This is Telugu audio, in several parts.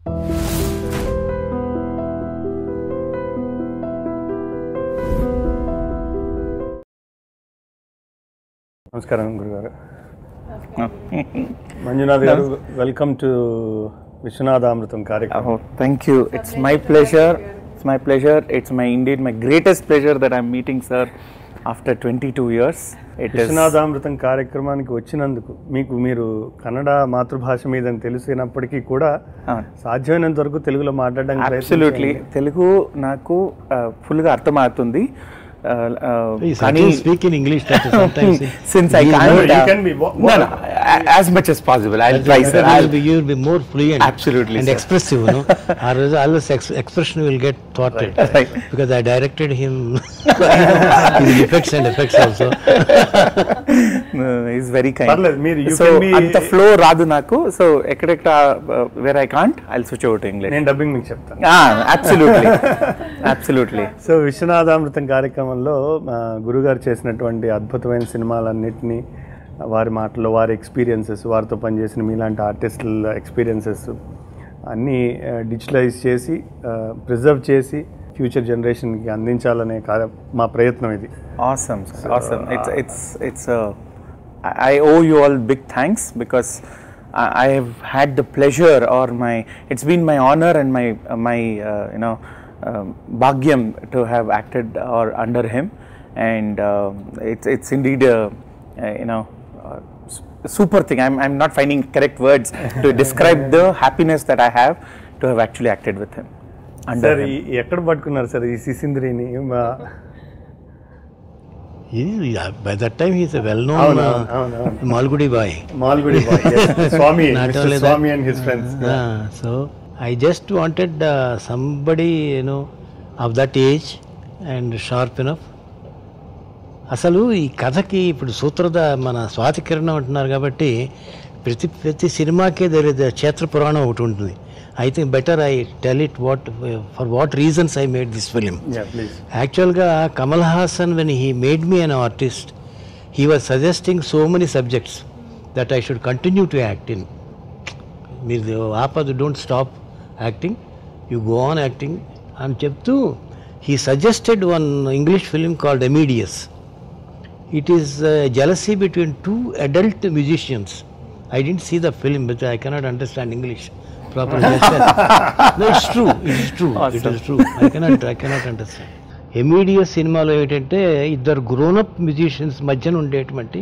నమస్కారం గురుగారు మంజునాథ్ గారు వెల్కమ్ టు విశ్వనాథామృతం కార్యక్రమం Oh, thank you. It's my pleasure. It's my pleasure. It's my indeed my greatest pleasure that I'm meeting sir after 22 years. It is విశ్వనాథామృతం కార్యక్రమానికి వచ్చినందుకు మీకు మీరు కన్నడ మాతృభాష మీద తెలిసినప్పటికీ కూడా Ah, సాధ్యమైనంత వరకు తెలుగులో మాట్లాడడానికి absolutely తెలుగు నాకు ఫుల్గా అర్థమవుతుంది Uh, uh, Please, కానీ at least speak in English that sometimes. since I you can't, know, you uh, can be what- no, no, a- as much as possible. I'll try, sir. you I'll, will be, you will be more fluent Absolutely, and sir. expressive. You know, otherwise, always ex- expression will get thwarted Right. because I directed him in effects and effects also. Is very పర్లేదు, మీరు- you సో can be- అంత ఫ్లో రాదు నాకు సో ఎక్కడెక్కడ where I can't I switch out English నేను డబ్బింగ్ మీకు చెప్తాను అబ్సల్యూట్లీ అబ్సల్యూట్లీ సో విశ్వనాథామృతం కార్యక్రమంలో ఆ, గురుగారు చేసినటువంటి అద్భుతమైన సినిమాలన్నింటినీ వారి మాటల్లో వారి ఎక్స్పీరియన్సెస్ వారితో పనిచేసిన మీలాంటి ఆర్టిస్టుల ఎక్స్పీరియన్సెస్ అన్నీ డిజిటలైజ్ చేసి ప్రిజర్వ్ చేసి ఫ్యూచర్ జనరేషన్కి అందించాలనే కార్య మా ప్రయత్నం ఇది awesome sir. awesome it's it's it's uh, I I owe you all big thanks because I, I have had the pleasure or my it's been my honor and my uh, my uh, you know um, bhagyam to have acted or under him and um, it's it's indeed a, uh, you know uh, s- super thing I'm, I'm not finding correct words to describe the happiness that I have to have actually acted with him under sir him. ఈ- ఎక్కడ పట్టుకున్నారు సార్ ఈ సిసింద్రిని మా- He, yeah, by that time, he is a well-known అవును, uh, అవును, అవును. Malgudi boy. Malgudi boy, yes. Swami Not Mr. only that- Swami and his friends Ah, so I just wanted uh, somebody, you know, of that age and sharp enough. అసలు ఈ కథకి ఇప్పుడు సూత్రధ మన స్వాతి కిరణం అంటున్నారు కాబట్టి ప్రతి ప్రతి సినిమాకే దర్ ఇస్ క్షేత్ర పురాణం ఒకటి ఉంటుంది I think better I tell it what for what reasons I made this film please యాక్చువల్గా Kamal Haasan when he made me an artist he was suggesting so many subjects that I should continue to act in మీరు ఆపదు don't stop acting you go on acting అని చెప్తూ he suggested one English film called Amadeus it is jealousy between two adult musicians I didn't see the film but I cannot understand English proper it's true it's true it is true I cannot I cannot understand Amadeus సినిమాలో ఏంటంటే ఇద్దరు గ్రోనప్ మ్యూజిషియన్స్ మధ్యన ఉండేటువంటి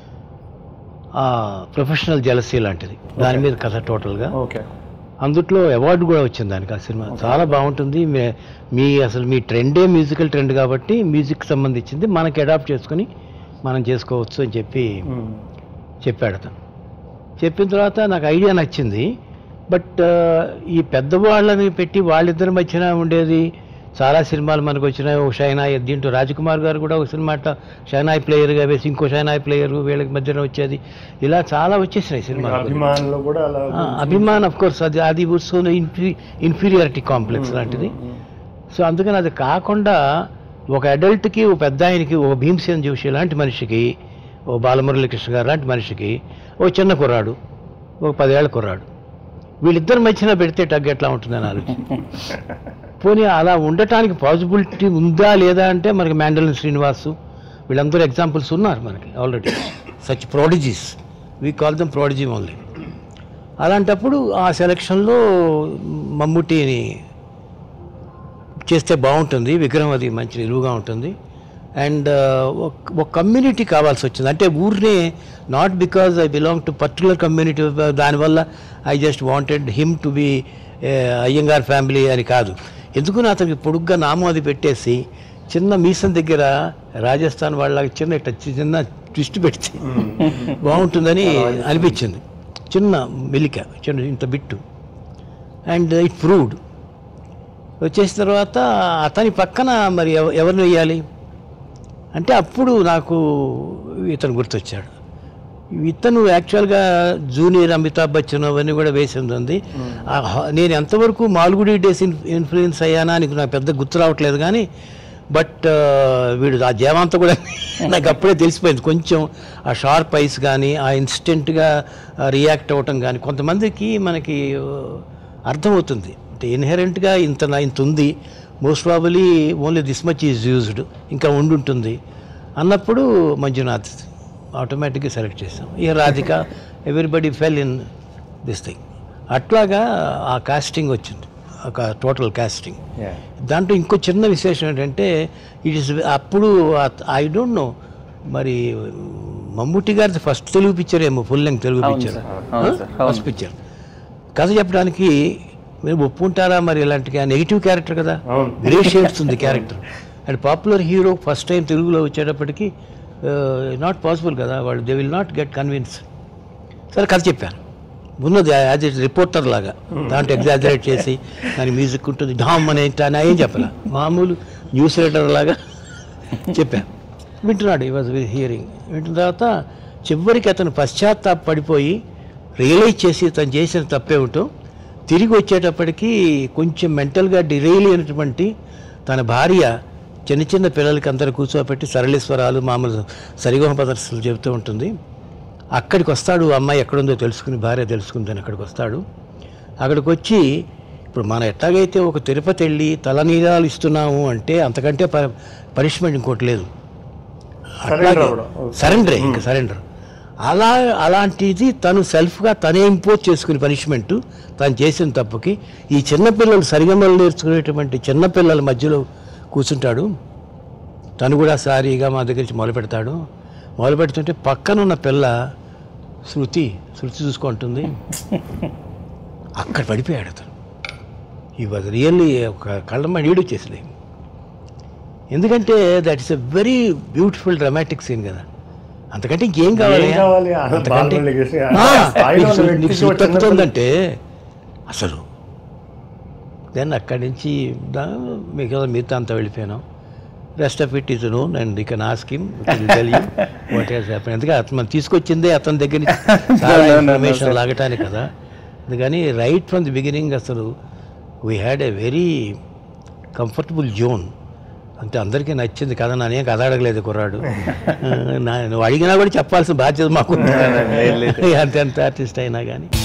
ప్రొఫెషనల్ జలసీ లాంటిది దాని మీద కథ టోటల్గా okay అందుట్లో అవార్డు కూడా వచ్చింది దానికి ఆ సినిమా చాలా బాగుంటుంది మీ- మీ అసలు మీ ట్రెండే మ్యూజికల్ ట్రెండ్ కాబట్టి మ్యూజిక్ సంబంధించింది మనకి అడాప్ట్ చేసుకుని మనం చేసుకోవచ్చు అని చెప్పి చెప్పాడు అతను చెప్పిన తర్వాత నాకు ఐడియా నచ్చింది బట్ ఈ పెద్దవాళ్ళని పెట్టి వాళ్ళిద్దరి మధ్యన ఉండేది చాలా సినిమాలు మనకు వచ్చినాయి ఒక షైనాయ్ దీంట్లో రాజకుమార్ గారు కూడా ఒక సినిమా అట్లా షైనాయ్ ప్లేయర్గా వేసి ఇంకో షైనాయ్ ప్లేయర్ వీళ్ళకి మధ్యన వచ్చేది ఇలా చాలా వచ్చేసినాయి సినిమాలు అభిమానులు కూడా అలా ఆ, అభిమాన్ అఫ్ కోర్స్ అది అది సో ఇన్ఫీరియారిటీ కాంప్లెక్స్ లాంటిది సో అందుకని అది కాకుండా ఒక అడల్ట్కి ఒక పెద్ద ఆయనకి ఒక భీమసేన్ జోషి లాంటి మనిషికి ఓ బాలమురళీకృష్ణ గారు లాంటి మనిషికి ఓ చిన్న కుర్రాడు ఒక పదేళ్ల కుర్రాడు వీళ్ళిద్దరి మధ్యన పెడితే టగ్ ఎట్లా ఉంటుందని ఆలోచన పోనీ అలా ఉండటానికి పాసిబిలిటీ ఉందా లేదా అంటే మనకి మ్యాండలిన్ శ్రీనివాసు వీళ్ళందరూ ఎగ్జాంపుల్స్ ఉన్నారు మనకి already such prodigies we call them prodigy only అలాంటప్పుడు ఆ సెలక్షన్లో మమ్ముటిని చేస్తే బాగుంటుంది విగ్రహం అది మంచి నిలువుగా ఉంటుంది అండ్ ఒక కమ్యూనిటీ కావాల్సి వచ్చింది అంటే ఊరినే not because I belong to particular community దానివల్ల I just wanted him to be Iyengar family అని కాదు ఎందుకు అతనికి పొడుగ్గా నామం అది పెట్టేసి చిన్న మీసం దగ్గర రాజస్థాన్ వాళ్ళ చిన్న ఇట్ట చిన్న ట్విస్ట్ పెడితే బాగుంటుందని అనిపించింది చిన్న మెలిక చిన్న ఇంత బిట్టు అండ్ ఇట్ ప్రూవ్డ్ వచ్చేసిన తర్వాత అతని పక్కన మరి ఎవ- ఎవరిని వేయాలి అంటే అప్పుడు నాకు ఇతను గుర్తొచ్చాడు ఇతను యాక్చువల్గా జూనియర్ అమితాబ్ బచ్చన్ అవన్నీ కూడా వేసింది ఉంది ఆ హ- నేను ఎంతవరకు మాల్గుడి డేస్ ఇన్ ఇన్ఫ్లుయెన్స్ అయ్యానా నీకు నాకు పెద్ద గుర్తు రావట్లేదు కానీ బట్ వీడు ఆ జయవంత కూడా నాకు అప్పుడే తెలిసిపోయింది కొంచెం ఆ షార్ప్ ఐస్ కానీ ఆ ఇన్స్టెంట్గా రియాక్ట్ అవ్వటం కానీ కొంతమందికి మనకి అర్థమవుతుంది అంటే ఇన్హెరెంట్గా ఇంత నా- ఇంత ఉంది most probably only this much is used ఇంకా ఉండుంటుంది అన్నప్పుడు మంజునాథ్ ఆటోమేటిక్గా సెలెక్ట్ చేసాం ఇక Radhika everybody fell in this thing అట్లాగా ఆ కాస్టింగ్ వచ్చింది ఒక టోటల్ కాస్టింగ్ Yeah. దాంట్లో ఇంకో చిన్న విశేషం ఏంటంటే ఇట్ ఇస్ అప్పుడు ఐ డోంట్ నో మరి మమ్ముట్టి గారిది ఫస్ట్ తెలుగు పిక్చర్ ఏమో ఫుల్ లెంగ్ తెలుగు అవును పిక్చర్ సార్. అవును సార్. అవును. ఫస్ట్ పిక్చర్ కథ చెప్పడానికి మీరు ఒప్పుకుంటారా మరి ఇలాంటి నెగిటివ్ క్యారెక్టర్ కదా అవును. గ్రే షేడ్స్ ఉంది character and popular hero first time తెలుగులో వచ్చేటప్పటికి నాట్ పాసిబుల్ కదా వాళ్ళు they will not get convince సరే కథ చెప్పాను ఉన్నది యాజ్ రిపోర్టర్ లాగా దాంట్లో ఎగ్జాజరేట్ చేసి దాని మ్యూజిక్ ఉంటుంది డామ్ అనే అని ఏం చెప్పాల మామూలు న్యూస్ రీడర్ లాగా చెప్పాను వింటున్నాడు ఈ వాజ్ హియరింగ్ వింటున్న తర్వాత చివరికి అతను పశ్చాత్తాప పడిపోయి రియలైజ్ చేసి తను చేసిన తప్పేమిటో తిరిగి వచ్చేటప్పటికి కొంచెం మెంటల్గా డిరైల్ అయినటువంటి తన భార్య చిన్న చిన్న పిల్లలకి అందరూ కూర్చోబెట్టి సరళేశ్వరాలు మామూలు సరిగమ ప్రదర్శనలు చెబుతూ ఉంటుంది అక్కడికి వస్తాడు అమ్మాయి ఎక్కడుందో తెలుసుకుని భార్య తెలుసుకుందని అక్కడికి వస్తాడు అక్కడికి వచ్చి ఇప్పుడు మనం ఎట్లాగైతే ఒక తిరుపతి వెళ్ళి తలనీలాలు ఇస్తున్నాము అంటే అంతకంటే ప- పనిష్మెంట్ ఇంకోటి లేదు Surrender అవ్వడం. సరెండరే ఇంకా సరెండర్ అలా అలాంటిది తను సెల్ఫ్గా తనే ఇంపోజ్ చేసుకునే పనిష్మెంట్ తను చేసిన తప్పుకి ఈ చిన్నపిల్లలు సరిగమలు నేర్చుకునేటువంటి చిన్నపిల్లల మధ్యలో కూర్చుంటాడు తను కూడా సారీగా మా దగ్గర నుంచి మొదలు పెడతాడు మొదలు పెడుతుంటే పక్కన ఉన్న పిల్ల శృతి శృతి చూసుకుంటుంది అక్కడ పడిపోయాడు అతను ఈ వాజ్ రియల్లీ ఒక కళ్ళమ్మ నీడు చేసింది ఎందుకంటే that is a very beautiful dramatic scene కదా అంతకంటే ఇంకేం కావాలి ఏం కావాలి? ఆ అంతకంటే బాలమురళి ఆ, ఆ స్థాయిలో నీకు ఉన్న శృ- వ్యక్తికి నీకు ఒక శృతి చిన్న తగ్గుతుందంటే అసలు దెన్ అక్కడి నుంచి దా- మిగతా మిగతా అంతా వెళ్ళిపోయాను rest of it is known and you can ask him what he's happen ఎందుకంటే అతను మనం తీసుకొచ్చిందే అతని దగ్గర నుంచి చాలా No, no, no, no, information sir. లాగటానికి కదా అందుకని రైట్ ఫ్రమ్ ది బిగినింగ్ అసలు we had a very comfortable zone అంటే అందరికీ నచ్చింది కదా నానేం కథ అడగలేదు కుర్రాడు ఆ, నా- నువ్వు అడిగినా కూడా చెప్పాల్సిన బాధ్యత మాకు లేదు. అంత ఎంత ఆర్టిస్ట్ అయినా కానీ